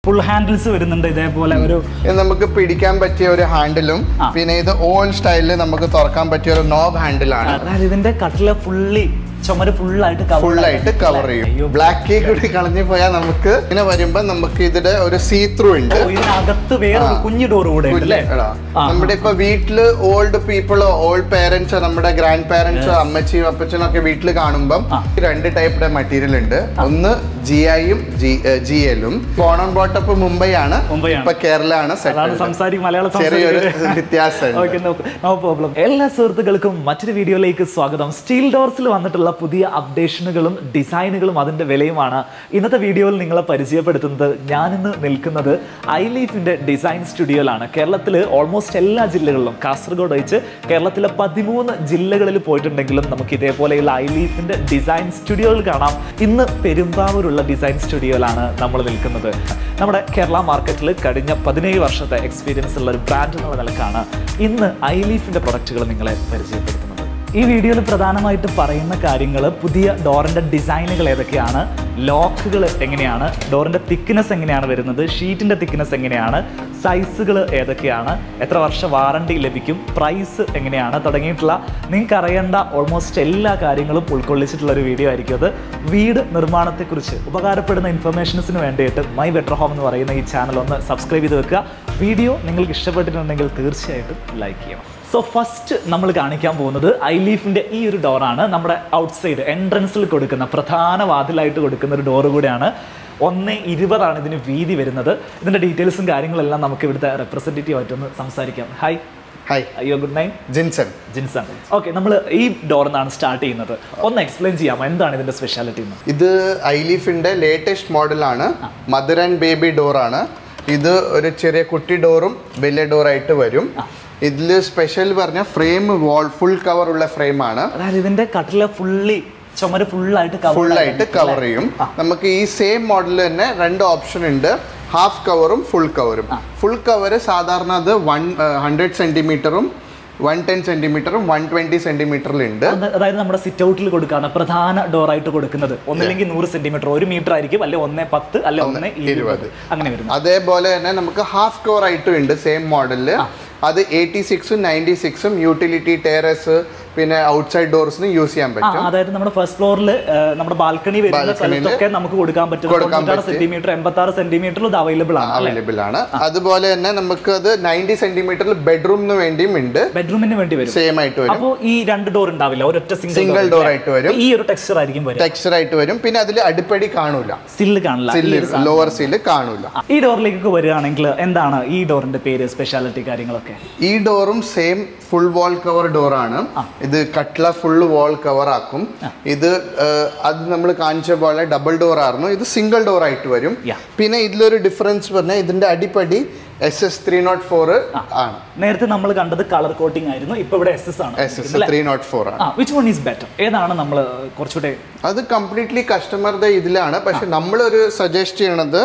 Full handles വരുന്നുണ്ട് ഇതേപോലെ ഒരു ഇത് നമുക്ക് പിടിക്കാൻ പറ്റിയ ഒരു ഹാൻഡിലും ആ. പിന്നെ ഇത് ഓൾ സ്റ്റൈലിൽ നമുക്ക് തുറക്കാൻ പറ്റിയ ഒരു നോബ് ഹാൻഡിലാണ് അതായത് ഇതിന്റെ കട്ടില ഫുള്ളി ചുമര് ഫുള്ളായിട്ട് ഫുൾ ആയിട്ട് കവർ ചെയ്യും ബ്ലാക്ക് കേക്ക് കൂടി കളഞ്ഞു പോയാൽ നമുക്ക് ഇങ്ങനെ വരുമ്പോ നമുക്ക് ഇതിന്റെ ഒരു സീ ത്രൂ ഉണ്ട് ഇതിനകത്ത് വേറെ ഒരു കുഞ്ഞു ഡോർ കൂടെ ഉണ്ട് അല്ലേ എടാ, ആ. നമ്മുടെ ഇപ്പൊ വീട്ടില് ഓൾഡ് പീപ്പിളോ ഓൾഡ് പേരൻസോ നമ്മുടെ ഗ്രാൻഡ് പേരൻസോ അമ്മച്ചിയും അപ്പച്ചനും ഒക്കെ വീട്ടിൽ കാണുമ്പം ആ. രണ്ട് ടൈപ്പിന്റെ മെറ്റീരിയൽ ഉണ്ട് ഒന്ന് ജി ഐയും ജി എല്ലും ബോൺ ബോട്ടപ്പ് മുംബൈ ആണ് മുംബൈ ആണ്. ഇപ്പൊ കേരള ആണ് അതാണ് സംസാരിക്കും മലയാളം ചെറിയൊരു സംസാരിക്കുന്നത്. വ്യത്യാസമുണ്ട് ഓക്കെ നോ പ്രോബ്ലം എല്ലാ സുഹൃത്തുക്കൾക്കും മറ്റൊരു വീഡിയോയിലേക്ക് സ്വാഗതം സ്റ്റീൽ ഡോർസിൽ വന്നിട്ടുള്ള പുതിയ അപ്ഡേഷനുകളും ഡിസൈനുകളും അതിന്റെ വിലയുമാണ് ഇന്നത്തെ വീഡിയോയിൽ നിങ്ങളെ പരിചയപ്പെടുത്തുന്നത് ഞാനിന്ന് നിൽക്കുന്നത് ഐ ലീഫിന്റെ ഡിസൈൻ സ്റ്റുഡിയോയിലാണ് കേരളത്തിൽ ഓൾമോസ്റ്റ് എല്ലാ ജില്ലകളിലും കാസർഗോഡ് ഒഴിച്ച് കേരളത്തിലെ പതിമൂന്ന് ജില്ലകളിൽ പോയിട്ടുണ്ടെങ്കിലും നമുക്ക് ഇതേപോലെയുള്ള ഐ ലീഫിന്റെ ഡിസൈൻ സ്റ്റുഡിയോകൾ കാണാം ഇന്ന് പെരുമ്പാവൂരുള്ള ഡിസൈൻ സ്റ്റുഡിയോയിലാണ് നമ്മൾ നിൽക്കുന്നത് നമ്മുടെ കേരള മാർക്കറ്റിൽ കഴിഞ്ഞ പതിനേഴ് വർഷത്തെ എക്സ്പീരിയൻസ് ഉള്ള ഒരു ബ്രാൻഡ് എന്നുള്ള നിലക്കാണ് ഇന്ന് ഐ ലീഫിന്റെ പ്രൊഡക്റ്റുകൾ നിങ്ങളെ പരിചയപ്പെടുത്തുന്നത് ഈ വീഡിയോയിൽ പ്രധാനമായിട്ട് പറയുന്ന കാര്യങ്ങൾ പുതിയ ഡോറിന്റെ ഡിസൈനുകൾ ഏതൊക്കെയാണ് ലോക്കുകൾ എങ്ങനെയാണ് ഡോറിന്റെ തിക്നെസ് എങ്ങനെയാണ് വരുന്നത് ഷീറ്റിന്റെ തിക്നെസ് എങ്ങനെയാണ് സൈസുകൾ ഏതൊക്കെയാണ് എത്ര വർഷ വാറണ്ടി ലഭിക്കും പ്രൈസ് എങ്ങനെയാണ് തുടങ്ങിയിട്ടുള്ള നിങ്ങൾക്ക് അറിയേണ്ട ഓൾമോസ്റ്റ് എല്ലാ കാര്യങ്ങളും ഉൾക്കൊള്ളിച്ചിട്ടുള്ള ഒരു വീഡിയോ ആയിരിക്കും അത് വീട് നിർമ്മാണത്തെക്കുറിച്ച് ഉപകാരപ്പെടുന്ന ഇൻഫർമേഷൻസിന് വേണ്ടിയിട്ട് മൈ ബെറ്റർ ഹോം എന്ന് പറയുന്ന ഈ ചാനൽ ഒന്ന് സബ്സ്ക്രൈബ് ചെയ്ത് വെക്കുക വീഡിയോ നിങ്ങൾക്ക് ഇഷ്ടപ്പെട്ടിട്ടുണ്ടെങ്കിൽ തീർച്ചയായിട്ടും ലൈക്ക് ചെയ്യണം സോ ഫസ്റ്റ് നമ്മൾ കാണിക്കാൻ പോകുന്നത് ഐ ലീഫിന്റെ ഈ ഒരു ഡോറാണ് നമ്മുടെ ഔട്ട്സൈഡ് എൻട്രൻസിൽ കൊടുക്കുന്ന പ്രധാന വാതിലായിട്ട് കൊടുക്കുന്ന ഒരു ഡോറ് കൂടെയാണ് ഒന്ന് ഇരുപതാണ് ഇതിന് വീതി വരുന്നത് ഇതിന്റെ ഡീറ്റെയിൽസും കാര്യങ്ങളെല്ലാം നമുക്ക് ഇവിടുത്തെ റെപ്രസെൻറ്റേറ്റീവ് ആയിട്ടൊന്ന് സംസാരിക്കാം ഹായ് ഹായ് അയ്യോ good name Jinson Jinson okay നമ്മൾ ഈ ഡോറിൽ നിന്നാണ് സ്റ്റാർട്ട് ചെയ്യുന്നത് ഒന്ന് എക്സ്പ്ലെയിൻ ചെയ്യാമോ എന്താണ് ഇതിന്റെ സ്പെഷ്യാലിറ്റി എന്ന് ഇത് ഐലീഫിന്റെ ലേറ്റസ്റ്റ് മോഡലാണ് മദർ ആൻഡ് ബേബി ഡോറാണ് ഇത് ഒരു ചെറിയ കുട്ടി ഡോറും വലിയ ഡോറായിട്ട് വരും ഇതിൽ സ്പെഷ്യൽ പറഞ്ഞ ഫ്രെയിം വാൾ ഫുൾ കവർ ഉള്ള ഫ്രെയിമാണ് അതായത് ഇതിന്റെ കട്ടില ഫുള്ളി ചുമര് ഫുള്ളായിട്ട് ഫുൾ ആയിട്ട് കവർ ചെയ്യും നമുക്ക് ഈ സെയിം മോഡൽ തന്നെ രണ്ട് ഓപ്ഷൻ ഉണ്ട് ഹാഫ് കവറും ഫുൾ കവറും ഫുൾ കവർ സാധാരണ അത് വൺ ഹൺഡ്രഡ് സെന്റിമീറ്ററും വൺ ടെൻ സെന്റിമീറ്ററും വൺ ട്വന്റി സെന്റിമീറ്ററിലുണ്ട് അതായത് നമ്മുടെ സിറ്റ് ഔട്ടിൽ കൊടുക്കാണ് പ്രധാന ഡോർ ആയിട്ട് കൊടുക്കുന്നത് ഒന്നില്ലെങ്കിൽ നൂറ് സെന്റിമീറ്റർ ഒരു മീറ്റർ ആയിരിക്കും അല്ലെ ഒന്നേ പത്ത് അല്ലെ ഒന്നേ ഇരുപത് അങ്ങനെ വരുന്നു അതേപോലെ തന്നെ നമുക്ക് ഹാഫ് കവർ ആയിട്ടും ഉണ്ട് സെയിം മോഡലിൽ അത് എയ്റ്റി സിക്സും നയൻറ്റി സിക്സും യൂട്ടിലിറ്റി ടെറസ് പിന്നെ ഔട്ട്സൈഡ് ഡോർസിന് യൂസ് ചെയ്യാൻ ആ, പറ്റും അതായത് നമ്മുടെ ഫസ്റ്റ് ഫ്ലോറിൽ നമ്മുടെ ബാൽക്കണി വരുന്ന Balcony ല് സ്ഥലത്തൊക്കെ നമുക്ക് കൊടുക്കാൻ പറ്റും കൊടുക്കാൻ തൊണ്ണൂറ്റാറ് സെന്റിമീറ്റർ എൺപത്തി ആറ് സെന്റിമീറ്ററിൽ ഇത് അവൈലബിൾ ആണ് അല്ലെ അവൈലബിൾ ആണ് അതുപോലെ തന്നെ നമുക്ക് അത് നയൻറ്റി സെന്റിമീറ്ററിൽ ബെഡ്റൂമിന് വേണ്ടിയും ഉണ്ട് ബെഡ്റൂമിന് വേണ്ടി വരും സെയിം ആയിട്ട് വരും അപ്പോൾ ഈ രണ്ട് ഡോർ ഉണ്ടാവില്ല ഒരൊറ്റ സിംഗിൾ സിംഗിൾ ഡോർ ആയിട്ട് വരും ഈ ഒരു ടെക്സ്ചർ ആയിരിക്കും വരും ടെക്സ്ചർ ആയിട്ട് വരും പിന്നെ അതിൽ അടിപ്പടി കാണൂല സില്ല് കാണില്ല ഈ സില്ല് ഒരു സാധനം. ലോവർ സീല് കാണൂല ആ, ഈ ഡോറിലേക്ക് വരികയാണെങ്കിൽ എന്താണ് ഈ ഡോറിന്റെ പേര് സ്പെഷ്യാലിറ്റി കാര്യങ്ങളൊക്കെ ഈ ഡോറും സെയിം ഫുൾ വാൾ കവർ ഡോറാണ് ഇത് കട്ട്ല ഫുൾ വാൾ കവർ ആക്കും ഇത് ഏഹ്, അത് നമ്മൾ കാണിച്ച പോലെ ഡബിൾ ഡോർ ആയിരുന്നു ഇത് സിംഗിൾ ഡോർ ആയിട്ട് വരും Yeah. പിന്നെ ഇതിലൊരു ഡിഫറൻസ് പറഞ്ഞാൽ ഇതിന്റെ അടിപ്പടി S S three nought four ആണ് നേരത്തെ നമ്മൾ കണ്ടത് കളർ കോട്ടിംഗ് ആയിരുന്നു ഇപ്പൊ ഇവിടെ എസ് എസ് ആണ് S S three nought four ആണ് ആ വിച്ച് വൺ ഈസ് ബെറ്റർ ഏതാണ് നമ്മൾ കുറച്ചുകൂടെ അത് കംപ്ലീറ്റ്ലി കസ്റ്റമറുടെ ഇതിലാണ് പക്ഷെ നമ്മളൊരു സജസ്റ്റ് ചെയ്യണത്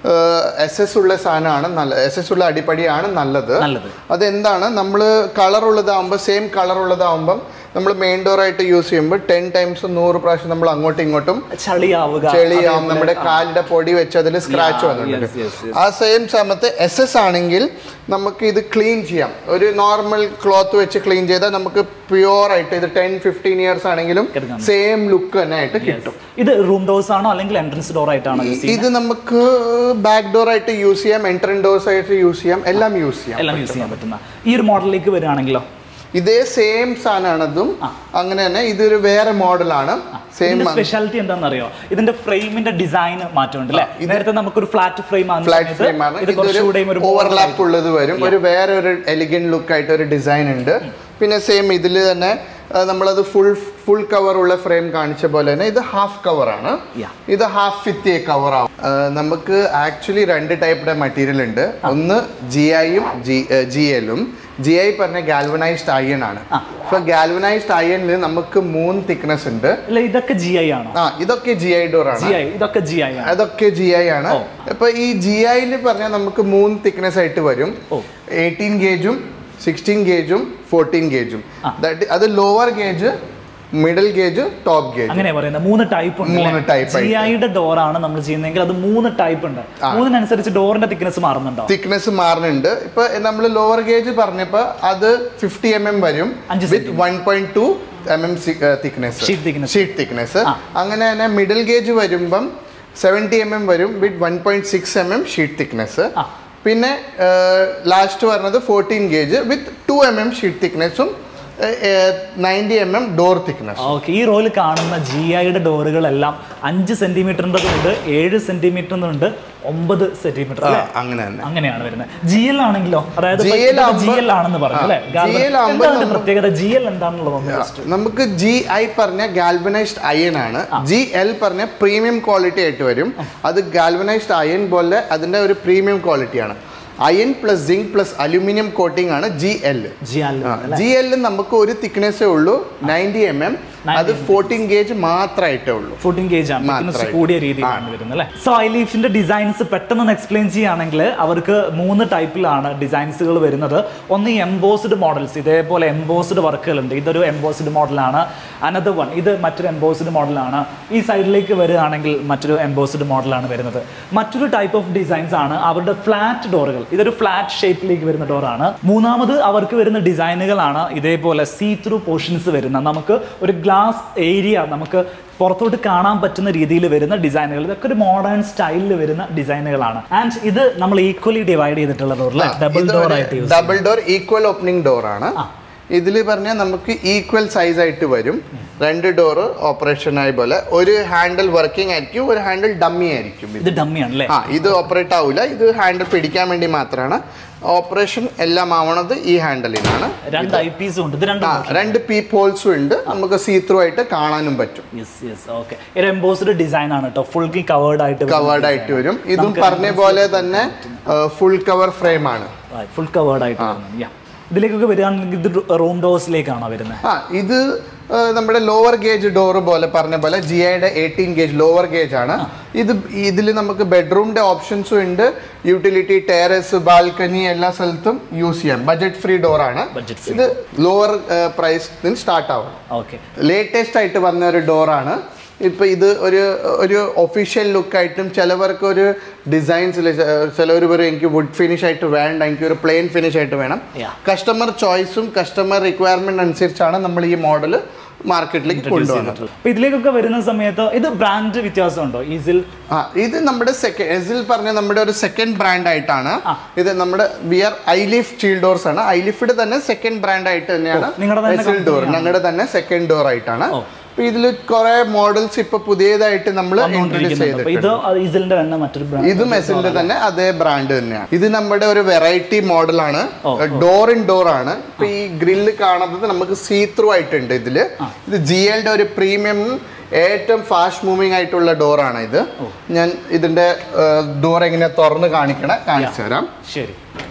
എസ് എസ് ഉള്ള സാധനമാണ് നല്ല എസ് എസ് ഉള്ള അടിപ്പടിയാണ് നല്ലത് നല്ലത് അതെന്താണ് നമ്മൾ കളർ ഉള്ളതാകുമ്പോൾ സെയിം കളർ ഉള്ളതാകുമ്പം നമ്മൾ മെയിൻ ഡോർ ആയിട്ട് യൂസ് ചെയ്യുമ്പോൾ ടെൻ ടൈംസ് നൂറ് പ്രാവശ്യം നമ്മൾ അങ്ങോട്ടും ഇങ്ങോട്ടും ചളിയാവുക ചെളിയാവും നമ്മുടെ കാലിന്റെ പൊടി വെച്ച് അതിൽ സ്ക്രാച്ച് വന്നിട്ടുണ്ട് yes, yes, ആ സെയിം സമയത്ത് എസ് എസ് ആണെങ്കിൽ നമുക്ക് ഇത് ക്ലീൻ ചെയ്യാം ഒരു നോർമൽ ക്ലോത്ത് വെച്ച് ക്ലീൻ ചെയ്താൽ നമുക്ക് പ്യുവർ ആയിട്ട് ഇത് ടെൻ ഫിഫ്റ്റീൻ ഇയേഴ്സ് ആണെങ്കിലും എടുക്കാം. സെയിം ലുക്ക് തന്നെ ആയിട്ട് കിട്ടും ഇത് റൂം ഡോർസ് ആണോ അല്ലെങ്കിൽ എൻട്രൻസ് ഡോർ ആയിട്ടാണോ യൂസ് ചെയ്യുന്നത് ഇത് നമുക്ക് ബാക്ക് ഡോർ ആയിട്ട് യൂസ് ചെയ്യാം എൻട്രൻ ഡോർസ് ആയിട്ട് യൂസ് ചെയ്യാം എല്ലാം യൂസ് ചെയ്യാം എല്ലാം യൂസ് ചെയ്യാൻ പറ്റുന്ന ഈ ഒരു മോഡലിലേക്ക് വരികയാണെങ്കിലോ ഇതേ സെയിം സാധനമാണ് അതും അങ്ങനെ തന്നെ ഇതൊരു വേറെ മോഡലാണ് സെയിം ഇതിന്റെ സ്പെഷ്യാലിറ്റി എന്താണെന്ന് അറിയോ ഇതിന്റെ ഫ്രെയിമിന്റെ ഡിസൈൻ മാറ്റമുണ്ട് അല്ലേ നേരത്തെ നമുക്കൊരു ഫ്ലാറ്റ് ഫ്രെയിം ആണ് ഫ്ലാറ്റ് ഫ്രെയിം ആണ് ഇത് ഇതൊരു കുറച്ചുകൂടെയും ഒരു ഓവർലാപ്പ് ഉള്ളത് വരും ഒരു വേറെ ഒരു എലിഗന്റ് ലുക്ക് ആയിട്ട് ഒരു ഡിസൈൻ ഉണ്ട് പിന്നെ സെയിം ഇതിൽ തന്നെ ആ, നമ്മളത് ഫുൾ ഫുൾ കവർ ഉള്ള ഫ്രെയിം കാണിച്ച പോലെ തന്നെ ഇത് ഹാഫ് കവർ ആണ് Yeah. ഇത് ഹാഫ് ഫിത്തിയ കവർ ആവും ആ, നമുക്ക് ആക്ച്വലി രണ്ട് ടൈപ്പിന്റെ മെറ്റീരിയൽ ഉണ്ട് ഒന്ന് ജി ഐയും ജി ജി എല്ലും ജി ഐ പറഞ്ഞ ഗാൽവനൈസ്ഡ് അയൺ ആണ് അപ്പൊ ഗാൽവനൈസ്ഡ് അയണിൽ നമുക്ക് മൂന്ന് തിക്നെസ് ഉണ്ട് അല്ല ഇതൊക്കെ ജി ഐ ആണോ ആ ഇതൊക്കെ ജി ഐ ഡോർ ആണ് ജി ഐ ഇതൊക്കെ ജി ഐ ആണ് അതൊക്കെ ജി ഐ ആണ് ഇപ്പൊ ഈ ജി ഐയിൽ പറഞ്ഞാൽ നമുക്ക് മൂന്ന് തിക്നെസ് ആയിട്ട് വരും ഓ. എയ്റ്റീൻ ഗേജും സിക്സ്റ്റീൻ ഗേജും ഫോർട്ടീൻ ഗേജും അത് lower gauge middle gauge top gauge അങ്ങനെ പറയുന്നത് മൂന്ന് ടൈപ്പ് ഉണ്ട് മൂന്ന് type ജി ഐയുടെ ഡോർ ആണ് നമ്മൾ ചെയ്യുന്നതെങ്കിൽ അത് മൂന്ന് ടൈപ്പ് ഉണ്ട് മൂന്നിനനുസരിച്ച് ഡോറിന്റെ തിക്നെസ് മാറുന്നുണ്ടോ തിക്നെസ് മാറുന്നുണ്ട് ഇപ്പൊ നമ്മൾ ലോവർ ഗേജ് പറഞ്ഞപ്പോ അത് ഫിഫ്റ്റി എം എം വരും അഞ്ച് with one point two M M thickness Sheet thickness. Sheet thickness അങ്ങനെ തന്നെ മിഡിൽ ഗേജ് വരുമ്പം സെവൻറ്റി എം എം വരും with one point six M M sheet thickness ആ. പിന്നെ ലാസ്റ്റ് പറഞ്ഞത് fourteen gauge with two M M sheet തിക്നെസ്സും ninety M M door thickness okay ഈ റോയിൽ കാണുന്ന ജി ഐയുടെ ഡോറുകളെല്ലാം അഞ്ച് സെന്റിമീറ്ററിൻ്റെതുണ്ട് ഏഴ് സെന്റിമീറ്ററിനുണ്ട് ഒമ്പത് സെന്റിമീറ്റർ അല്ലേ അങ്ങനെ തന്നെ അങ്ങനെയാണ് വരുന്നത് ജി എൽ ആണെങ്കിലോ അതായത് GL ആവുമ്പോ- ജി എൽ ആണെന്ന് പറഞ്ഞു അല്ലേ ആ, GL ആവുമ്പോ എന്താണ് അതിന്റെ നമ്മ- പ്രത്യേകത ജി എൽ എന്താണെന്നുള്ളത് ജസ്റ്റ് നമുക്ക് ജി ഐ പറഞ്ഞ ഗാൽവനൈസ്ഡ് അയൺ ആണ് ജി എൽ പറഞ്ഞ പ്രീമിയം ക്വാളിറ്റി ആയിട്ട് വരും അത് ഗാൽവനൈസ്ഡ് അയൺ പോലെ അതിന്റെ ഒരു പ്രീമിയം ക്വാളിറ്റിയാണ് iron plus zinc plus aluminium coating ആണ് G L G L G L നമുക്ക് ഒരു തിക്നെസ്സേ ഉള്ളൂ നയൻറ്റി എം എം അത് ഫോർട്ടീൻ ഗേജ് മാത്രമായിട്ടേ ഉള്ളൂ ഫോർട്ടീൻ ഗേജ് ആണ് thickness മാത്രമായിട്ട്. കൂടിയ രീതിയിലാണ് വരുന്നത് അല്ലേ സോ ഐ ലീഫിന്റെ ഡിസൈൻസ് പെട്ടെന്ന് എക്സ്പ്ലെയിൻ ചെയ്യുകയാണെങ്കിൽ അവർക്ക് മൂന്ന് ടൈപ്പിലാണ് ഡിസൈൻസുകൾ വരുന്നത് ഒന്ന് ഈ എംബോസ്ഡ് മോഡൽസ് ഇതേപോലെ എംബോസ്ഡ് വർക്കുകളുണ്ട് ഇതൊരു എംബോസ്ഡ് മോഡലാണ് അനദർ വൺ ഇത് മറ്റൊരു എംബോസ്ഡ് മോഡലാണ് ഈ സൈഡിലേക്ക് വരികയാണെങ്കിൽ മറ്റൊരു എംബോസ്ഡ് മോഡലാണ് വരുന്നത് മറ്റൊരു ടൈപ്പ് ഓഫ് ഡിസൈൻസ് ആണ് അവരുടെ ഫ്ലാറ്റ് ഡോറുകൾ ഇതൊരു ഫ്ലാറ്റ് ഷേപ്പിലേക്ക് വരുന്ന ഡോറാണ് മൂന്നാമത് അവർക്ക് വരുന്ന ഡിസൈനുകളാണ് ഇതേപോലെ സീ ത്രൂ പോർഷൻസ് വരുന്ന നമുക്ക് ഒരു ഗ്ലാസ് ഏരിയ നമുക്ക് പുറത്തോട്ട് കാണാൻ പറ്റുന്ന രീതിയിൽ വരുന്ന ഡിസൈനുകൾ ഇതൊക്കെ ഒരു മോഡേൺ സ്റ്റൈലിൽ വരുന്ന ഡിസൈനുകളാണ് ആൻഡ് ഇത് നമ്മൾ ഈക്വലി ഡിവൈഡ് ചെയ്തിട്ടുള്ള ഡോർ അല്ലേ ഡബിൾ ഡോർ ആയിട്ട് use double door equal opening door ആണ് ഇതിൽ പറഞ്ഞാൽ നമുക്ക് ഈക്വൽ സൈസ് ആയിട്ട് വരും രണ്ട് ഡോറ് ഓപ്പറേഷനായി പോലെ ഒരു ഹാൻഡിൽ വർക്കിംഗ് ആയിരിക്കും ഒരു ഹാൻഡിൽ ഡമ്മി ആയിരിക്കും ഇത് ഇത് ഡമ്മിയാണ് അല്ലേ ആ ഇത് ഓപ്പറേറ്റ് ആവില്ല ഇത് ഹാൻഡിൽ പിടിക്കാൻ വേണ്ടി മാത്രമാണ് ഓപ്പറേഷൻ എല്ലാം ആവണത് ഈ ഹാൻഡിലിനാണ് രണ്ട് ഐ പീസും ഉണ്ട് ഇത് ആ രണ്ടും രണ്ട് പീപ്പ് ഹോൾസും ഉണ്ട് നമുക്ക് സീ ത്രൂ ആയിട്ട് കാണാനും പറ്റും യെസ് യെസ് ഓക്കെ ഒരു എംബോസ്ഡ് ഡിസൈൻ ആണ് കേട്ടോ ഫുള്ളി കവേർഡ് ആയിട്ട് കവേർഡ് ആയിട്ട് വരും ഇതും പറഞ്ഞ പോലെ തന്നെ ഫുൾ കവർ ഫ്രെയിം ആണ് ഫുൾ കവേർഡ് ആയിട്ട് വരുന്നത് Yeah. ഇതിലേക്കൊക്കെ വരികയാണെങ്കിൽ ഇത് റൂം ഡോഴ്സിലേക്കാണോ വരുന്നത് ആ ഇത് ആ, നമ്മുടെ ലോവർ ഗേജ് ഡോർ പോലെ പറഞ്ഞ പോലെ ജി ഐയുടെ എയ്റ്റീൻ ഗേജ് ലോവർ ഗേജ് ആണ് ഇത് ഇതിൽ നമുക്ക് ബെഡ്റൂമിന്റെ ഓപ്ഷൻസും ഉണ്ട് യൂട്ടിലിറ്റി ടെറസ് ബാൽക്കണി എല്ലാ സ്ഥലത്തും യൂസ് ചെയ്യാം ബജറ്റ് ഫ്രീ ഡോർ ആണ് Budget free. ഇത് ലോവർ പ്രൈസ് സ്റ്റാർട്ട് ആവും ഓക്കെ ലേറ്റസ്റ്റ് ആയിട്ട് വന്ന ഒരു ഡോറാണ് ഇപ്പൊ ഇത് ഒരു ഒരു ഒഫീഷ്യൽ ലുക്കായിട്ടും ചിലവർക്ക് ഒരു ഡിസൈൻസിൽ ചിലവർ പറയും എനിക്ക് വുഡ് ഫിനിഷ് ആയിട്ട് വേണ്ട എനിക്ക് ഒരു പ്ലെയിൻ ഫിനിഷ് ആയിട്ട് വേണം Yeah. കസ്റ്റമർ ചോയ്സും കസ്റ്റമർ റിക്വയർമെന്റ് അനുസരിച്ചാണ് നമ്മൾ ഈ മോഡൽ മാർക്കറ്റിലേക്ക് കൊണ്ടുവന്നത് അപ്പൊ ഇതിലേക്കൊക്കെ വരുന്ന സമയത്ത് ഇത് ബ്രാൻഡ് വ്യത്യാസമുണ്ടോ ഈസിൽ ആ ഇത് നമ്മുടെ സെക്കൻഡ് എസിൽ പറഞ്ഞ നമ്മുടെ ഒരു സെക്കൻഡ് ബ്രാൻഡ് ആയിട്ടാണ് ഇത് നമ്മുടെ വിയർ ഐലിഫ് സ്റ്റീൽ ഡോർസ് ആണ് ഐലിഫിയുടെ തന്നെ സെക്കൻഡ് ബ്രാൻഡ് ആയിട്ട് തന്നെയാണ് നിങ്ങളുടെ തന്നെ എസിൽ ഡോർ ഞങ്ങളുടെ തന്നെ സെക്കൻഡ് ഡോർ ആയിട്ടാണ് ഓ. അപ്പൊ ഇതിൽ കുറെ മോഡൽസ് ഇപ്പൊ പുതിയതായിട്ട് നമ്മൾ ഇൻട്രൊഡ്യൂസ് വന്നുകൊണ്ടിരിക്കുന്നുണ്ട് അപ്പൊ ചെയ്തിട്ടുണ്ട് ഇത് ഈസിലിന്റെ തന്നെ മറ്റൊരു ബ്രാൻഡ് ഇതും എസിന്റെ തന്നെ അതേ ബ്രാൻഡ് തന്നെയാണ് ഇത് നമ്മുടെ ഒരു വെറൈറ്റി മോഡലാണ് ഓ, ഡോർ ഇൻ ഡോർ ആണ് ഇപ്പൊ ഈ ഗ്രില്ല് കാണുന്നത് നമുക്ക് സീ ത്രൂ ആയിട്ടുണ്ട് ഇതില് ഇത് ജി എൽയുടെ ഒരു പ്രീമിയം ഏറ്റവും ഫാസ്റ്റ് മൂവിങ് ആയിട്ടുള്ള ഡോറാണ് ഇത് ഞാൻ ഇതിന്റെ ഡോർ എങ്ങനെ തുറന്ന് കാണിക്കണേ കാണിച്ചു തരാം ശരി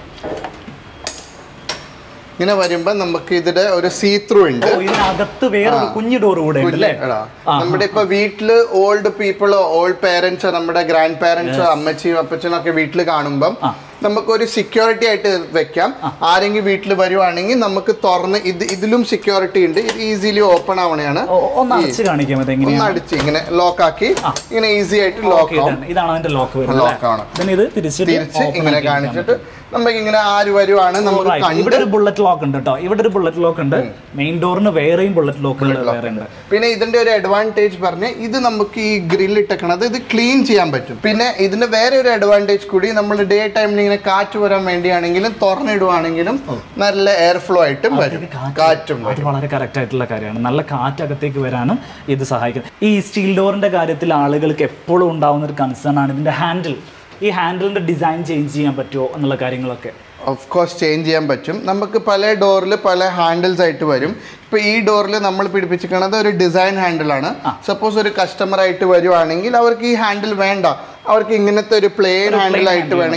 ഇങ്ങനെ വരുമ്പോ നമുക്ക് ഇതിന്റെ ഒരു സീ ത്രൂ ഉണ്ട് ഓ ഇതിനകത്ത് വേറെ ഒരു കുഞ്ഞു ഡോർ കൂടെ ഉണ്ട് അല്ലേ എടാ, നമ്മുടെ ഇപ്പൊ വീട്ടില് ഓൾഡ് പീപ്പിളോ ഓൾഡ് പേരൻസോ നമ്മുടെ ഗ്രാൻഡ് പേരൻസോ അമ്മച്ചിയും അപ്പച്ചനും ഒക്കെ വീട്ടിൽ കാണുമ്പം നമുക്കൊരു സെക്യൂരിറ്റി ആയിട്ട് വെക്കാം ആരെങ്കിലും വീട്ടിൽ വരുവാണെങ്കിൽ നമുക്ക് തുറന്ന് ഇത് ഇതിലും സെക്യൂരിറ്റി ഉണ്ട് ഇത് ഈസിലി ഓപ്പൺ ആവണയാണ് ഓ, ഒന്ന് അടച്ച് കാണിക്കാം ഇത് ഒന്ന് എങ്ങനെയാണ് അടിച്ച് ഇങ്ങനെ ലോക്ക് ആക്കി ഇങ്ങനെ ഈസി ആയിട്ട് ലോക്ക് ആവും ഇതാണ് ഇതാണ് അതിന്റെ ലോക്ക് വരുന്നത് ലോക്ക് ആണ് പിന്നെ ഇത് തിരിച്ചിട്ട് തിരിച്ച് open ഇങ്ങനെ ആക്കി ഇരിക്കാൻ കാണിച്ചിട്ട് നമുക്ക് ഇങ്ങനെ ആര് വരുവാണ് നമുക്ക് Alright. കണ്ട് ഇവിടെ ഒരു ബുള്ളറ്റ് ലോക്ക് ഉണ്ട് കേട്ടോ ഇവിടെ ഒരു ബുള്ളറ്റ് ലോക്ക് ഉണ്ട് മെയിൻ ഡോറിന് വേറെയും ബുള്ളറ്റ് ലോക്കുകൾ വേറെ ഉണ്ട് പിന്നെ ഇതിന്റെ ഒരു അഡ്വാൻറ്റേജ് പറഞ്ഞ് ഇത് നമുക്ക് ഈ ഗ്രിൽ ഇട്ടേക്കണത് ഇത് ക്ലീൻ ചെയ്യാൻ പറ്റും പിന്നെ ഇതിന്റെ വേറെ ഒരു അഡ്വാൻറ്റേജ് കൂടി നമ്മൾ ഡേ ടൈമിൽ ഇങ്ങനെ കാറ്റ് വരാൻ വേണ്ടിയാണെങ്കിലും തുറന്നിടുവാണെങ്കിലും നല്ല എയർ ഫ്ലോ ആയിട്ടും വരും കാറ്റും അത് വരും വളരെ കറക്റ്റ് ആയിട്ടുള്ള കാര്യമാണ് നല്ല കാറ്റകത്തേക്ക് വരാനും ഇത് സഹായിക്കും ഈ സ്റ്റീൽ ഡോറിന്റെ കാര്യത്തിൽ ആളുകൾക്ക് എപ്പോഴും ഉണ്ടാവുന്ന ഒരു കൺസേൺ ആണ് ഇതിന്റെ ഹാൻഡിൽ ഈ ഹാൻഡിലിന്റെ ഡിസൈൻ ചേഞ്ച് ചെയ്യാൻ പറ്റുമോ എന്നുള്ള കാര്യങ്ങളൊക്കെ ഓഫ് കോഴ്സ് ചേഞ്ച് ചെയ്യാൻ പറ്റും നമുക്ക് പല ഡോറിൽ പല ഹാൻഡിൽസ് ആയിട്ട് വരും ഇപ്പൊ ഈ ഡോറിൽ നമ്മൾ പിടിപ്പിച്ചിരിക്കുന്നത് ഒരു ഡിസൈൻ ഹാൻഡിലാണ് സപ്പോസ് ഒരു കസ്റ്റമർ ആയിട്ട് വരുവാണെങ്കിൽ അവർക്ക് ഈ ഹാൻഡിൽ വേണ്ട അവർക്ക് ഇങ്ങനത്തെ ഒരു പ്ലെയിൻ ഹാൻഡിൽ ആയിട്ട് വേണമെങ്കിൽ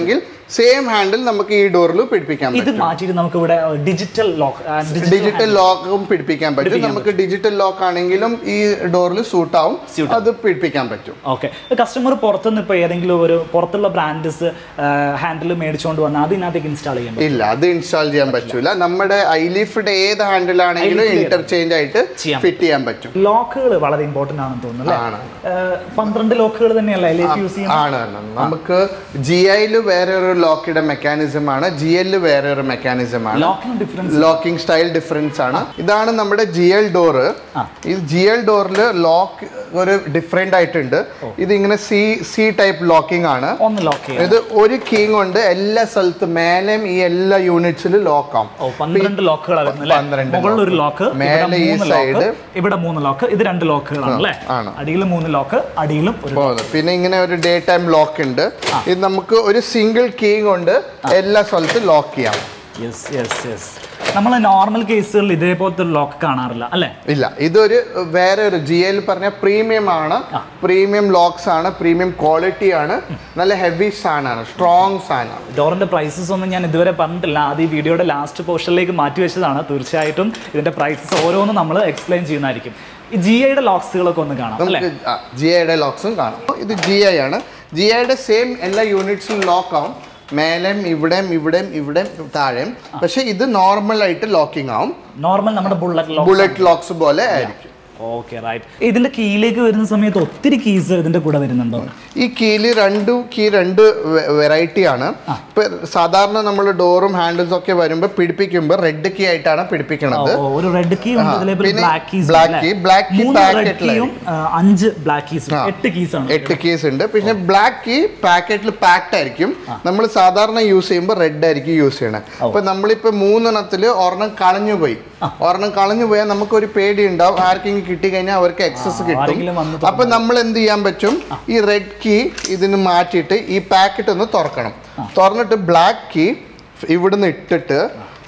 സെയിം ഹാൻഡിൽ നമുക്ക് ഈ ഡോറിൽ പിടിപ്പിക്കാൻ ഇത് മാറ്റിയിട്ട് നമുക്ക് ഇവിടെ ഡിജിറ്റൽ ലോക്ക് ഡിജിറ്റൽ ലോക്കും പിടിപ്പിക്കാൻ പറ്റും നമുക്ക് ഡിജിറ്റൽ ലോക്ക് ആണെങ്കിലും ഈ ഡോറിൽ സൂട്ട് ആവും അത് പിടിപ്പിക്കാൻ പറ്റും ഓക്കെ കസ്റ്റമർ പുറത്തുനിന്ന് ഇപ്പോൾ ഏതെങ്കിലും ഒരു പുറത്തുള്ള ബ്രാൻഡ്സ് ഹാൻഡിൽ മേടിച്ചുകൊണ്ട് വന്നാൽ അതിനകത്തേക്ക് ഇൻസ്റ്റാൾ ചെയ്യാൻ പറ്റും ഇല്ല അത് ഇൻസ്റ്റാൾ ചെയ്യാൻ പറ്റൂല നമ്മുടെ ഐലിഫിയുടെ ഏത് ഹാൻഡിൽ ആണെങ്കിലും ഇന്റർചേഞ്ച് ആയിട്ട് ചെയ്യാം. ഫിറ്റ് ചെയ്യാൻ പറ്റും ലോക്കുകൾ വളരെ ഇമ്പോർട്ടന്റ് ആണെന്ന് തോന്നുന്നു ആണ്. അല്ലേ ഏഹ്, പന്ത്രണ്ട് ലോക്കുകൾ തന്നെയല്ല എൽ യൂസ് ചെയ്യുന്നത് ആണ് ആണ്. നമുക്ക് ജി ഐയിൽ വേറെ ഒരു ലോക്കിയുടെ മെക്കാനിസം ആണ് ജി എല്ലിൽ വേറെ ഒരു മെക്കാനിസം ആണ് ലോക്കിന് ഡിഫറൻസ് ലോക്കിംഗ് സ്റ്റൈൽ ഡിഫറൻസ് ആണ് ഇതാണ് നമ്മുടെ ജി എൽ ഡോറ് ആ. ഈ ജി എൽ ഡോറിൽ ലോക്ക് ഒരു ഡിഫറെന്റ് ആയിട്ടുണ്ട് ഇത് ഇങ്ങനെ സി സി ടൈപ്പ് ലോക്കിംഗ് ആണ് ഒന്ന് ലോക്ക് ചെയ്യാം ഇത് ഒരു കീ കൊണ്ട് എല്ലാ സ്ഥലത്തും മേലെയും ഈ എല്ലാ യൂണിറ്റ്സിലും ലോക്ക് ആവും ഓ പന്ത്രണ്ട് ലോക്കുകളാണ് വരുന്നത് പന്ത്രണ്ട് മുകളിൽ ഒരു ലോക്ക് മേലെ ഈ മൂന്ന് ലോക്ക് side. ഇവിടെ മൂന്ന് ലോക്ക് ഇത് രണ്ട് ലോക്കുകളാണ് അല്ലേ ആണ്. അടിയിൽ മൂന്ന് ലോക്ക് അടിയിലും ഒരു പോകുന്നത് പിന്നെ ഇങ്ങനെ ഒരു ഡേ ടൈം ലോക്ക് ഉണ്ട് ഇത് നമുക്ക് ഒരു സിംഗിൾ കീ കൊണ്ട് എല്ലാ സ്ഥലത്തും ലോക്ക് ചെയ്യാം യെസ് യെസ് യെസ് നമ്മൾ നോർമൽ കേസുകളിൽ ഇതേപോലത്തെ ഒരു ലോക്ക് കാണാറില്ല അല്ലേ ഇല്ല ഇതൊരു വേറെ ഒരു ജി എൽ പറഞ്ഞ പ്രീമിയം ആണ് പ്രീമിയം ലോക്സ് ആണ് പ്രീമിയം ക്വാളിറ്റി ആണ് നല്ല ഹെവി സാധനമാണ് സ്ട്രോങ് സാധനമാണ് ഡോറിന്റെ പ്രൈസസ് ഒന്നും ഞാൻ ഇതുവരെ പറഞ്ഞിട്ടില്ല അത് ഈ വീഡിയോയുടെ ലാസ്റ്റ് പോർഷനിലേക്ക് മാറ്റി വെച്ചതാണ് തീർച്ചയായിട്ടും ഇതിന്റെ പ്രൈസസ് ഓരോന്നും നമ്മൾ എക്സ്പ്ലെയിൻ ചെയ്യുന്നതായിരിക്കും ഈ ജി ഐയുടെ ലോക്സുകളൊക്കെ ഒന്ന് കാണാം അല്ലേ നമുക്ക് ജി ഐയുടെ ലോക്സും കാണാം ഇത് ജി ഐ ആണ് ജി ഐയുടെ സെയിം എല്ലാ യൂണിറ്റ്സിലും ലോക്ക് ആവും മേലെയും ഇവിടെയും ഇവിടെയും ഇവിടെയും താഴെയും പക്ഷെ ഇത് നോർമൽ ആയിട്ട് ലോക്കിംഗ് ആവും നോർമൽ നമ്മുടെ ബുള്ളറ്റ് ലോക്ക് ബുള്ളറ്റ് ലോക്സ് പോലെ ആയിരിക്കും ഓക്കെ റൈറ്റ് ഇതിന്റെ കീയിലേക്ക് വരുന്ന സമയത്ത് ഒത്തിരി കീസ് ഇതിന്റെ കൂടെ വരുന്നുണ്ടോ ഈ കീല് രണ്ടു കീ രണ്ട് വെറൈറ്റി ആണ് ഇപ്പൊ സാധാരണ നമ്മൾ ഡോറും ഹാൻഡിൽസ് ഒക്കെ വരുമ്പോൾ പിടിപ്പിക്കുമ്പോൾ റെഡ് കീ ആയിട്ടാണ് പിടിപ്പിക്കുന്നത് ഓ, ഒരു റെഡ് കീ ഉണ്ട് ഇതിലെ പിന്നെ black keys black key, black key packet കീയും അഞ്ച് ബ്ലാക്ക് കീസും എട്ട് കീസ് ആണ് എട്ട് കീസ് ഉണ്ട് പിന്നെ ബ്ലാക്ക് കീ പാക്കറ്റിൽ പാക്ഡ് ആയിരിക്കും നമ്മൾ സാധാരണ യൂസ് ചെയ്യുമ്പോൾ റെഡ് ആയിരിക്കും യൂസ് ചെയ്യണത് അപ്പൊ നമ്മളിപ്പോ മൂന്നെണ്ണത്തിൽ ഒരെണ്ണം കളഞ്ഞു പോയി ഒരെണ്ണം കളഞ്ഞു പോയാൽ നമുക്കൊരു പേടി ഉണ്ടാവും ആർക്കെങ്കിലും കിട്ടിക്കഴിഞ്ഞാൽ അവർക്ക് എക്സസ് കിട്ടും ആരെങ്കിലും വന്ന് അപ്പൊ നമ്മൾ എന്ത് ചെയ്യാൻ പറ്റും ഈ റെഡ് കീ ഇതിന് മാറ്റിയിട്ട് ഈ പാക്കറ്റ് ഒന്ന് തുറക്കണം തുറന്നിട്ട് ബ്ലാക്ക് കീ ഇവിടുന്ന് ഇട്ടിട്ട്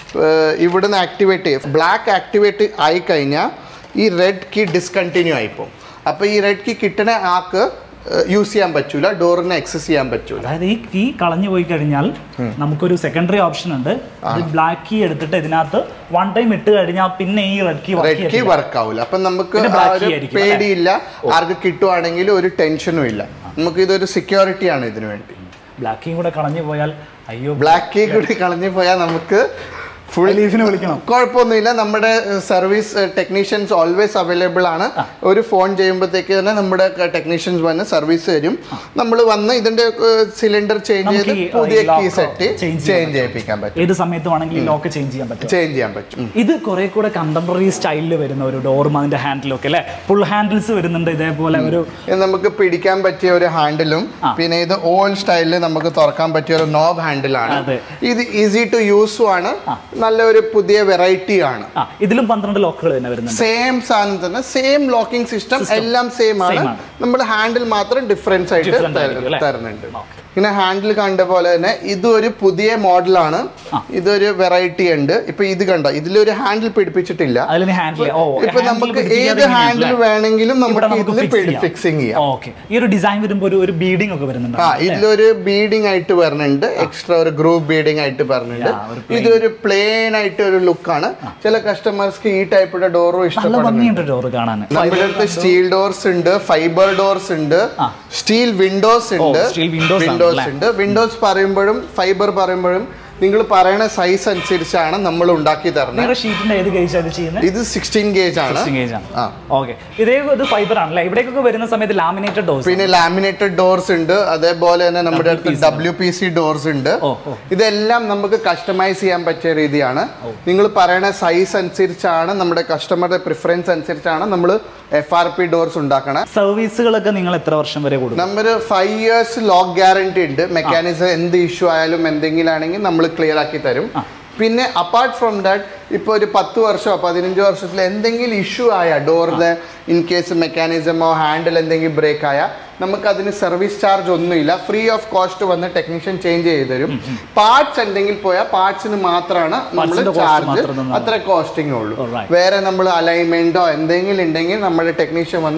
ഏർ ഇവിടുന്ന് ആക്ടിവേറ്റ് ചെയ്യും ബ്ലാക്ക് ആക്ടിവേറ്റ് ആയി കഴിഞ്ഞാൽ ഈ റെഡ് കീ ഡിസ്കണ്ടിന്യൂ ആയിപ്പോവും അപ്പോൾ ഈ റെഡ് കീ കിട്ടണ ആൾക്ക് യൂസ് ചെയ്യാൻ പറ്റൂല ഡോറിനെ എക്സസ് ചെയ്യാൻ പറ്റൂല അതായത് ഈ കീ കളഞ്ഞു പോയി കഴിഞ്ഞാൽ നമുക്കൊരു സെക്കൻഡറി ഓപ്ഷൻ ഉണ്ട് ഇത് ബ്ലാക്ക് കീ എടുത്തിട്ട് ഇതിനകത്ത് വൺ ടൈം ഇട്ട് കഴിഞ്ഞാൽ പിന്നെ ഈ red key red key work ആവില്ല അപ്പം നമുക്ക് പിന്നെ ആ black ഒരു key ആയിരിക്കും, പേടിയില്ല ആർക്ക് കിട്ടുവാണെങ്കിൽ ഒരു ടെൻഷനും ഇല്ല നമുക്ക് ഇതൊരു സെക്യൂരിറ്റി ആണ് ഇതിനു വേണ്ടി ബ്ലാക്ക് കീ കൂടെ കളഞ്ഞു പോയാൽ അയ്യോ ബ്ലാക്ക് കീ കൂടി കളഞ്ഞു പോയാൽ നമുക്ക് ഫുൾ ലീഫിന് വിളിക്കണം കുഴപ്പമൊന്നുമില്ല നമ്മുടെ സർവീസ് ടെക്നീഷ്യൻസ് ഓൾവേസ് അവൈലബിൾ ആണ് ഒരു ഫോൺ ചെയ്യുമ്പോഴത്തേക്ക് തന്നെ നമ്മുടെ ടെക്നീഷ്യൻസ് വന്ന് സർവീസ് തരും നമ്മൾ വന്ന് ഇതിന്റെ സിലിണ്ടർ ചേഞ്ച് നമുക്ക് ചെയ്ത് ഈ, പുതിയ ഈ lock കീ സെറ്റ് change ചെയ്യാൻ ചേഞ്ച് ചെയ്യിപ്പിക്കാൻ പറ്റും ഏത് സമയത്ത് വേണമെങ്കിലും ലോക്ക് ചേഞ്ച് ചെയ്യാൻ പറ്റും ചേഞ്ച് ചെയ്യാൻ പറ്റും ഇത് കുറെ കൂടെ കണ്ടംപററി സ്റ്റൈലിൽ വരുന്ന ഒരു ഡോറും അതിന്റെ ഹാൻഡിലും ഒക്കെ അല്ലെ ഫുൾ ഹാൻഡിൽസ് വരുന്നുണ്ട് ഇതേപോലെ ഒരു ഇത് നമുക്ക് പിടിക്കാൻ പറ്റിയ ഒരു ഹാൻഡിലും പിന്നെ ഇത് ഓൾ സ്റ്റൈലിൽ നമുക്ക് തുറക്കാൻ പറ്റിയ ഒരു നോബ് ഹാൻഡിലാണ് അതെ. ഇത് ഈസി ടു യൂസും ആണ് നല്ലൊരു പുതിയ വെറൈറ്റി ആണ് ആ ഇതിലും പന്ത്രണ്ട് ലോക്കുകൾ തന്നെ വരുന്നുണ്ട് സെയിം സാധനം തന്നെ സെയിം ലോക്കിംഗ് സിസ്റ്റം എല്ലാം സെയിം ആണ് Same ആണ്. നമ്മൾ ഹാൻഡിൽ മാത്രം ഡിഫറൻസ് ആയിട്ട് Different തര- ആയിരിക്കും, അല്ലേ? തരുന്നുണ്ട് പിന്നെ ഹാൻഡിൽ കണ്ട പോലെ തന്നെ ഇതൊരു പുതിയ മോഡലാണ് ഇതൊരു വെറൈറ്റി ഉണ്ട് ഇപ്പൊ ഇത് കണ്ടോ ഇതിലൊരു ഹാൻഡിൽ പിടിപ്പിച്ചിട്ടില്ല അതിൽ ഹാൻഡിൽ ഓ ഇപ്പൊ നമുക്ക് ഏത് ഹാൻഡിൽ വേണമെങ്കിലും ഇവിടെ നമുക്ക് നമുക്ക് ഇതിൽ fix ഫിക്സിങ് ചെയ്യാം ഓക്കെ ഈ ഒരു ഡിസൈൻ വരുമ്പോൾ ഒരു ഒരു ബീഡിംഗ് ഒക്കെ വരുന്നുണ്ട് ആ ഇതിലൊരു ബീഡിംഗ് ആയിട്ട് വരുന്നുണ്ട് എക്സ്ട്രാ ഒരു ഗ്രൂപ്പ് ബീഡിംഗ് ആയിട്ട് വരുന്നുണ്ട് Yeah, ഒരു ഇതൊരു പ്ലെയിൻ ആയിട്ട് ഒരു ലുക്കാണ് ചില കസ്റ്റമേഴ്സ്ക്ക് ഈ ടൈപ്പിന്റെ ഡോറും നല്ല ഇഷ്ടപ്പെടുന്നു ഭംഗിയുണ്ട് ഡോറ് കാണാൻ നമ്മുടെ അടുത്ത് സ്റ്റീൽ ഡോർസ് ഉണ്ട് ഫൈബർ ഡോർസ് ഉണ്ട് സ്റ്റീൽ വിൻഡോസ് ഉണ്ട് steel windows ആണ് വിൻഡോസ് ഉണ്ട് വിൻഡോസ് പറയുമ്പോഴും ഫൈബർ പറയുമ്പോഴും നിങ്ങൾ പറയുന്ന സൈസ് അനുസരിച്ചാണ് നമ്മൾ ഉണ്ടാക്കി തരുന്നത് നിങ്ങളുടെ ഷീറ്റിന്റെ ഏത് ഗേജ് അത് ചെയ്യുന്നത് ഇത് സിക്സ്റ്റീൻ ഗേജ് ആണ് ഗേജ് ആണ് ആ. ഓക്കെ ഇതേ ഇത് ഫൈബർ ആണല്ലേ ഇവിടേക്കൊക്കെ വരുന്ന സമയത്ത് ലാമിനേറ്റഡ് ഡോസ് പിന്നെ ലാമിനേറ്റഡ് ഡോർസ് ഉണ്ട് അതേപോലെ തന്നെ നമ്മുടെ അടുത്ത് ഡബ്ല്യു പി സി ഡോർസ് ഉണ്ട് ഓ, ഓ. ഇതെല്ലാം നമുക്ക് കസ്റ്റമൈസ് ചെയ്യാൻ പറ്റിയ രീതിയാണ് നിങ്ങൾ പറയുന്ന സൈസ് അനുസരിച്ചാണ് നമ്മുടെ കസ്റ്റമറുടെ പ്രിഫറൻസ് അനുസരിച്ചാണ് നമ്മൾ എഫ് ആർ പി ഡോർസ് ഉണ്ടാക്കണത് സർവീസുകളൊക്കെ നിങ്ങൾ എത്ര വർഷം വരെ കൊടുക്കും നമ്മൾ ഫൈവ് ഇയേഴ്സ് ലോക്ക് ഗ്യാരണ്ടി ഉണ്ട് മെക്കാനിസം എന്ത് ഇഷ്യൂ ആയാലും എന്തെങ്കിലും ആണെങ്കിൽ നമ്മൾ ക്ലിയർ ആക്കി തരും പിന്നെ അപ്പാർട്ട് ഫ്രം ദാറ്റ് ഇപ്പോൾ ഒരു പത്ത് വർഷമോ പതിനഞ്ച് വർഷത്തിൽ എന്തെങ്കിലും ഇഷ്യൂ ആയ ഡോറിന് ഇൻ കേസ് മെക്കാനിസമോ ഹാൻഡിൽ എന്തെങ്കിലും ബ്രേക്ക് ആയ നമുക്ക് അതിന് സർവീസ് ചാർജ് ഒന്നുമില്ല ഫ്രീ ഓഫ് കോസ്റ്റ് വന്ന് ടെക്നീഷ്യൻ ചേഞ്ച് ചെയ്ത് തരും പാർട്സ് എന്തെങ്കിലും പോയാൽ പാർട്സിന് മാത്രമാണ് നമ്മൾ Parts-ന്റെ cost ചാർജ് മാത്രം തന്നാൽ അത്ര കോസ്റ്റിംഗ് ഉള്ളൂ Alright. വേറെ നമ്മൾ അലൈൻമെന്റോ എന്തെങ്കിലും ഉണ്ടെങ്കിൽ നമ്മുടെ ടെക്നീഷ്യൻ വന്ന്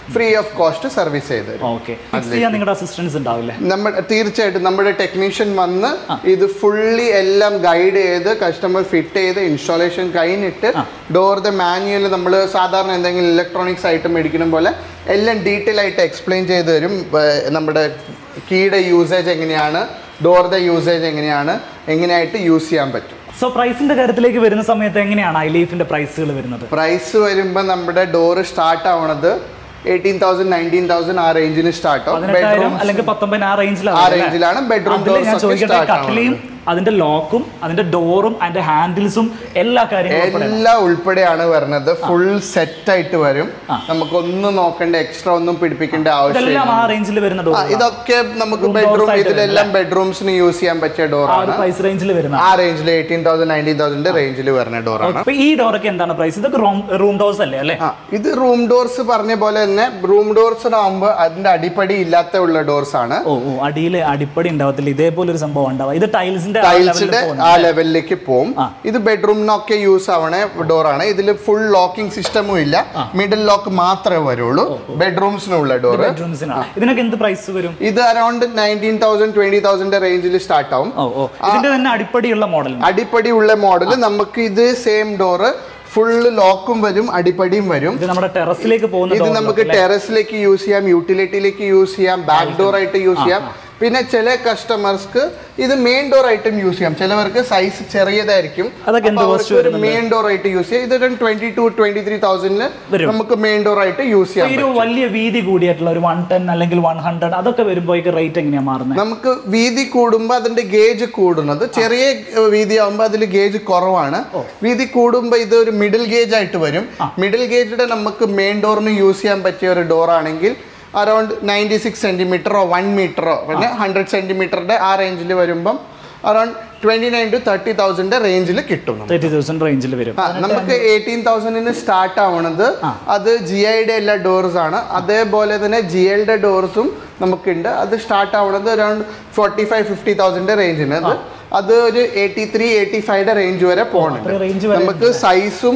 ഫ്രീ ഓഫ് കോസ്റ്റ് സർവീസ് ചെയ്ത് തരും ഓക്കെ ഫിക്സ് ചെയ്യാൻ നിങ്ങളുടെ അസിസ്റ്റൻസ് ഉണ്ടാവില്ലേ നമ്മൾ തീർച്ചയായിട്ടും നമ്മുടെ ടെക്നീഷ്യൻ വന്ന് ഇത് ഫുള്ളി എല്ലാം ഗൈഡ് ചെയ്ത് കസ്റ്റമർ ഫിറ്റ് ചെയ്ത് ഇൻസ്റ്റാളേഷൻ കഴിഞ്ഞിട്ട് ഡോറിന്റെ മാനുവൽ നമ്മൾ സാധാരണ എന്തെങ്കിലും ഇലക്ട്രോണിക്സ് ഐറ്റം മേടിക്കുന്ന പോലെ എല്ലാം ഡീറ്റെയിൽ ആയിട്ട് എക്സ്പ്ലെയിൻ ചെയ്ത് തരും ഏർ നമ്മുടെ കീയുടെ യൂസേജ് എങ്ങനെയാണ് ഡോറിന്റെ യൂസേജ് എങ്ങനെയാണ് എങ്ങനെയായിട്ട് യൂസ് ചെയ്യാൻ പറ്റും സോ പ്രൈസിന്റെ കാര്യത്തിലേക്ക് വരുന്ന സമയത്ത് എങ്ങനെയാണ് ഐ ലീഫിന്റെ പ്രൈസുകൾ വരുന്നത് പ്രൈസ് വരുമ്പോൾ നമ്മുടെ ഡോറ് സ്റ്റാർട്ട് ആവണത് എയ്റ്റീൻ തൗസൻഡ് നയൻറ്റീൻ തൗസൻഡ് ആ റേഞ്ചിന് സ്റ്റാർട്ട് ആവും പതിനെട്ടായിരം ബെഡ്റൂം അല്ലെങ്കിൽ പത്തൊമ്പതിന് ആ ആ റേഞ്ചിലാണ് റേഞ്ചിലാണ് ബെഡ്റൂം അതിൽ ഞാൻ ഡോർസ് ഒക്കെ ചോദിക്കട്ടെ സ്റ്റാർട്ട് കട്ടിലയും ആവുന്നത് അതിന്റെ ലോക്കും അതിന്റെ ഡോറും അതിന്റെ ഹാൻഡിൽസും എല്ലാ കാര്യങ്ങളും ഉൾപ്പെടെ എല്ലാം ഉൾപ്പെടെയാണ് വരുന്നത് ഫുൾ സെറ്റ് ആയിട്ട് വരും നമുക്കൊന്നും നോക്കണ്ട എക്സ്ട്രാ ഒന്നും പിടിപ്പിക്കേണ്ട ആവശ്യമില്ല ഇതെല്ലാം ആ റേഞ്ചിൽ വരുന്ന ആ, ഡോർ ഇതൊക്കെ നമുക്ക് Room doors ബെഡ്റൂം ആയിട്ട് ഇതിലെല്ലാം ബെഡ്റൂംസിന് യൂസ് ചെയ്യാൻ പറ്റിയ ആ ഒരു ഡോറാണ് പ്രൈസ് റേഞ്ചിൽ വരുന്ന ആ റേഞ്ചിൽ എയ്റ്റീൻ തൗസൻഡ് നയൻറ്റീൻ തൗസൻഡ് റേഞ്ചിൽ വരുന്ന ഡോറാണ് അപ്പൊ ഈ ഡോറൊക്കെ എന്താണ് പ്രൈസ് ഇതൊക്കെ റൂം ഡോർസ് അല്ലേ അല്ലേ ആ ഇത് റൂം ഡോർസ് പറഞ്ഞ പോലെ തന്നെ റൂം ഡോർസ് ആകുമ്പോൾ അതിന്റെ അടിപ്പടി ഇല്ലാത്ത ഉള്ള ഡോർസ് ആണ് ഓ ഓ അടിയിൽ അടിപ്പടി ഉണ്ടാവത്തില്ല ഇതേപോലെ ഒരു സംഭവം ഉണ്ടാവുക ഇത് ടൈൽസിന്റെ ടൈൽസിന്റെ ആ ലെവലിലേക്ക് പോകും ഇത് ബെഡ്റൂമിനൊക്കെ യൂസ് ആവണ ഡോറാണ് ഇതിൽ ഫുൾ ലോക്കിംഗ് സിസ്റ്റമും ഇല്ല മിഡിൽ ലോക്ക് മാത്രമേ വരുള്ളൂ ബെഡ്റൂംസിനുള്ള ഡോർ ബെഡ്റൂംസിനാണ് ഇതിനൊക്കെ എന്ത് പ്രൈസ് വരും ഇത് around nineteen thousand twenty thousand റേഞ്ചിൽ സ്റ്റാർട്ട് ആവും ഓ ഓ ഇതിന്റെ തന്നെ അടിപ്പടിയുള്ള മോഡൽ അടിപ്പടി ഉള്ള മോഡൽ നമുക്ക് ഇത് സെയിം ഡോറ് ഫുള്ള് ലോക്കും വരും അടിപ്പടിയും വരും ഇത് നമ്മുടെ ടെറസിലേക്ക് പോകുന്ന ഇത് door നമുക്ക് ടെറസിലേക്ക് യൂസ് ചെയ്യാം യൂട്ടിലിറ്റിയിലേക്ക് യൂസ് ചെയ്യാം ബാക്ക് ഡോർ ആയിട്ട് യൂസ് ചെയ്യാം പിന്നെ ചില കസ്റ്റമേഴ്സ്ക്ക് ഇത് മെയിൻ ഡോർ ആയിട്ടും യൂസ് ചെയ്യാം ചിലവർക്ക് സൈസ് ചെറിയതായിരിക്കും അതൊക്കെ എന്ത് cost മെയിൻ ഡോർ ആയിട്ട് യൂസ് ചെയ്യാം ഇത് ട്വന്റി ടു ട്വന്റി ത്രീ തൗസൻഡിന് വരും. നമുക്ക് മെയിൻ ഡോർ ആയിട്ട് യൂസ് ചെയ്യാം ഈ ഒരു വലിയ വീതി കൂടിയായിട്ടുള്ള ഒരു വൺ ടെൻ അല്ലെങ്കിൽ വൺ ഹൺഡ്രഡ് അതൊക്കെ വരുമ്പോഴേക്ക് റേറ്റ് എങ്ങനെയാ മാറുന്നത് നമുക്ക് വീതി കൂടുമ്പോൾ അതിന്റെ ഗേജ് കൂടുന്നത് ചെറിയ ഏഹ്, വീതി ആകുമ്പോൾ അതിൽ ഗേജ് കുറവാണ് വീതി കൂടുമ്പോൾ ഇത് ഒരു മിഡിൽ ഗേജ് ആയിട്ട് വരും മിഡിൽ ഗേജിന്റെ നമുക്ക് മെയിൻ ഡോറിന് യൂസ് ചെയ്യാൻ പറ്റിയ ഒരു ഡോർ ആണെങ്കിൽ അറൌണ്ട് നയൻറ്റി സിക്സ് സെന്റിമീറ്ററോ വൺ മീറ്ററോ പിന്നെ ഹൺഡ്രഡ് സെന്റിമീറ്ററിന്റെ ആ റേഞ്ചിൽ വരുമ്പം around twenty nine to thirty തൗസൻഡിന്റെ റേഞ്ചിൽ കിട്ടും നമുക്ക്. തേർട്ടി തൗസൻഡ് റേഞ്ചിൽ വരും ആ, നമുക്ക് എയ്റ്റീൻ തൗസൻഡിന് സ്റ്റാർട്ട് ആവണത് അത് ജി ഐയുടെ എല്ലാ ഡോർസ് ആണ് അതേപോലെ തന്നെ ജി എൽയുടെ ഡോർസും നമുക്കുണ്ട് അത് സ്റ്റാർട്ട് ആവണത് അറൌണ്ട് ഫോർട്ടി ഫൈവ് ഫിഫ്റ്റി തൗസൻഡിന്റെ റേഞ്ചിന് അത് അത് ഒരു എയ്റ്റി ത്രീ എയ്റ്റി ഫൈവിന്റെ റേഞ്ച് വരെ പോകുന്നുണ്ട് അത്രയും range വരെ നമുക്ക് സൈസും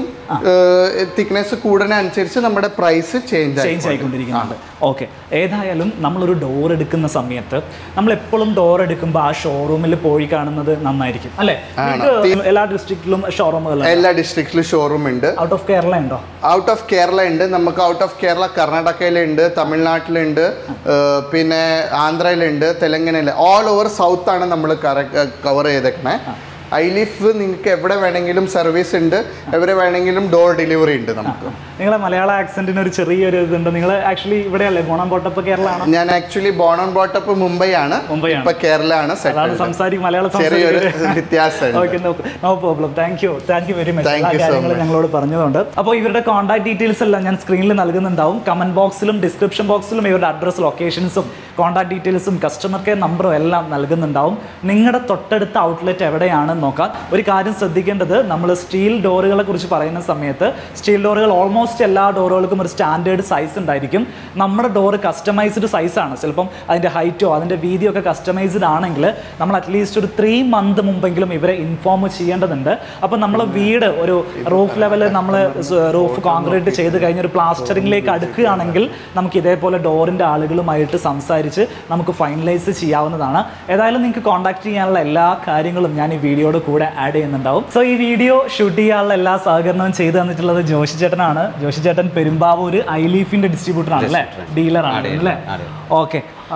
തിക്നെസ് കൂടുന്ന അനുസരിച്ച് നമ്മുടെ പ്രൈസ് ചേഞ്ച് ചേഞ്ച് ആയിക്കൊണ്ടിരിക്കുന്നുണ്ട് ഓക്കെ ഏതായാലും നമ്മളൊരു ഡോർ എടുക്കുന്ന സമയത്ത് നമ്മൾ എപ്പോഴും ഡോർ എടുക്കുമ്പോൾ ആ ഷോറൂമിൽ പോയി കാണുന്നത് നന്നായിരിക്കും അല്ലേ നിങ്ങൾക്ക് എല്ലാ ഡിസ്ട്രിക്റ്റിലും ഷോറൂമുകൾ എല്ലാ ഡിസ്ട്രിക്റ്റിലും ഷോറൂം ഉണ്ട് ഔട്ട് ഓഫ് കേരള ഉണ്ടോ ഔട്ട് ഓഫ് കേരള ഉണ്ട് നമുക്ക് ഔട്ട് ഓഫ് കേരള കർണാടകയിലുണ്ട് തമിഴ്നാട്ടിലുണ്ട് ഏർ പിന്നെ ആന്ധ്രയിലുണ്ട് തെലങ്കാനയില് ഓൾ ഓവർ സൗത്ത് ആണ് നമ്മൾ കവർ ചെയ്തേക്കണേ ഐലിഫ് നിങ്ങൾക്ക് എവിടെ വേണമെങ്കിലും സർവീസ് ഉണ്ട് എവിടെ വേണമെങ്കിലും ഡോർ ഡെലിവറി ഉണ്ട് നമുക്ക് നിങ്ങളെ മലയാള ആക്സെന്റിന് ഒരു ചെറിയൊരു ഇതുണ്ട് നിങ്ങൾ ആക്ച്വലി ഇവിടെയല്ലേ ഗുണം പോട്ടപ്പ് കേരള ആണോ ഞാൻ actually born and brought up Mumbai ആണ് മുംബൈയാണ്. ഇപ്പൊ കേരള ആണ് അതാണ് സെറ്റ് സംസാരിക്കും മലയാളം ചെറിയൊരു സംസാരിക്കുന്നത്. വ്യത്യാസമുണ്ട് okay no problem thank you thank you very much Thank ആ you so കാര്യങ്ങൾ much. ഞങ്ങളോട് പറഞ്ഞതുകൊണ്ട് അപ്പോൾ ഇവരുടെ കോൺടാക്ട് ഡീറ്റെയിൽസ് എല്ലാം ഞാൻ സ്ക്രീനിൽ നൽകുന്നുണ്ടാവും കമന്റ് ബോക്സിലും ഡിസ്ക്രിപ്ഷൻ ബോക്സിലും ഇവരുടെ അഡ്രസ് ലൊക്കേഷൻസും കോൺടാക്ട് ഡീറ്റെയിൽസും കസ്റ്റമർ കെയർ നമ്പറും എല്ലാം നൽകുന്നുണ്ടാവും നിങ്ങളുടെ തൊട്ടടുത്ത ഔട്ട്ലെറ്റ് എവിടെയാണെന്ന് നോക്കാം ഒരു കാര്യം ശ്രദ്ധിക്കേണ്ടത് നമ്മൾ സ്റ്റീൽ ഡോറുകളെ കുറിച്ച് പറയുന്ന സമയത്ത് സ്റ്റീൽ ഡോറുകൾ ഓൾമോസ്റ്റ് എല്ലാ ഡോറുകൾക്കും ഒരു സ്റ്റാൻഡേർഡ് സൈസ് ഉണ്ടായിരിക്കും നമ്മുടെ ഡോറ് കസ്റ്റമൈസ്ഡ് സൈസാണ് ചിലപ്പം അതിൻ്റെ ഹൈറ്റോ അതിൻ്റെ വീതിയോ ഒക്കെ കസ്റ്റമൈസ്ഡ് ആണെങ്കിൽ നമ്മൾ അറ്റ്ലീസ്റ്റ് ഒരു ത്രീ മന്ത് മുമ്പെങ്കിലും ഇവരെ ഇൻഫോം ചെയ്യേണ്ടതുണ്ട് അപ്പോൾ നമ്മൾ വീട് ഒരു റൂഫ് ലെവൽ നമ്മൾ റൂഫ് കോൺക്രീറ്റ് ചെയ്ത് കഴിഞ്ഞ് ഒരു പ്ലാസ്റ്ററിംഗിലേക്ക് അടുക്കുകയാണെങ്കിൽ നമുക്ക് ഇതേപോലെ ഡോറിൻ്റെ ആളുകളുമായിട്ട് സംസാരിച്ച് നമുക്ക് ഫൈനലൈസ് ചെയ്യാവുന്നതാണ് ഏതായാലും നിങ്ങൾക്ക് കോൺടാക്ട് ചെയ്യാനുള്ള എല്ലാ കാര്യങ്ങളും ഞാൻ ഈ വീഡിയോയുടെ കൂടെ ആഡ് ചെയ്യുന്നുണ്ടാവും സോ ഈ വീഡിയോ ഷൂട്ട് ചെയ്യാനുള്ള എല്ലാ സഹകരണവും ചെയ്തു തന്നിട്ടുള്ളത് ജോഷി ചേട്ടനാണ് ജോഷി ചേട്ടൻ പെരുമ്പാവൂർ ഐലീഫിന്റെ ഡിസ്ട്രിബ്യൂട്ടർ ആണ് അല്ലേ ഡീലറാണ് അല്ലേ ഓക്കെ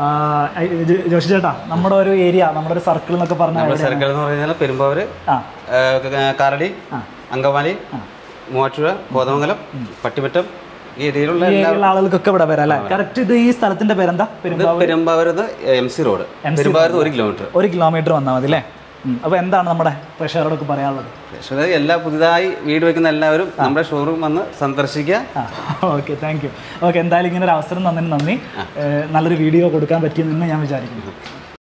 ജോഷി ചേട്ടാ നമ്മുടെ ഒരു ഏരിയ നമ്മുടെ ഒരു സർക്കിൾ എന്നൊക്കെ പറഞ്ഞാൽ നമ്മുടെ സർക്കിൾ എന്ന് പറഞ്ഞാൽ പെരുമ്പാവൂര് ആ ഏഹ്, കാരടി അങ്കമാലി മൂവാറ്റുപുഴ കോതമംഗലം പട്ടിമറ്റം ഈ ഏരിയയിലുള്ള ഈ എല്ലാ ഏരിയയിലുള്ള ആളുകൾക്കൊക്കെ ഇവിടെ വരാം അല്ലേ കറക്റ്റ് ഇത് ഈ സ്ഥലത്തിന്റെ പേരെന്താ ഇത് Perumbavoor Perumbavoor M C road Perumbavoor ഒരു കിലോമീറ്റർ ഒരു കിലോമീറ്റർ വന്നാൽ മതി അല്ലേ ഉം. അപ്പൊ എന്താണ് നമ്മുടെ പ്രഷറോടൊക്കെ പറയാനുള്ളത് പക്ഷേ എല്ലാ പുതുതായി വീട് വെക്കുന്ന എല്ലാവരും നമ്മുടെ ഷോറൂം വന്ന് സന്ദർശിക്കുക ഓക്കെ താങ്ക് യു ഓക്കെ എന്തായാലും ഇങ്ങനെ ഒരു അവസരം തന്നതിന് നന്ദി ഏഹ് നല്ലൊരു വീഡിയോ കൊടുക്കാൻ പറ്റിയെന്ന് ഞാൻ വിചാരിക്കുന്നു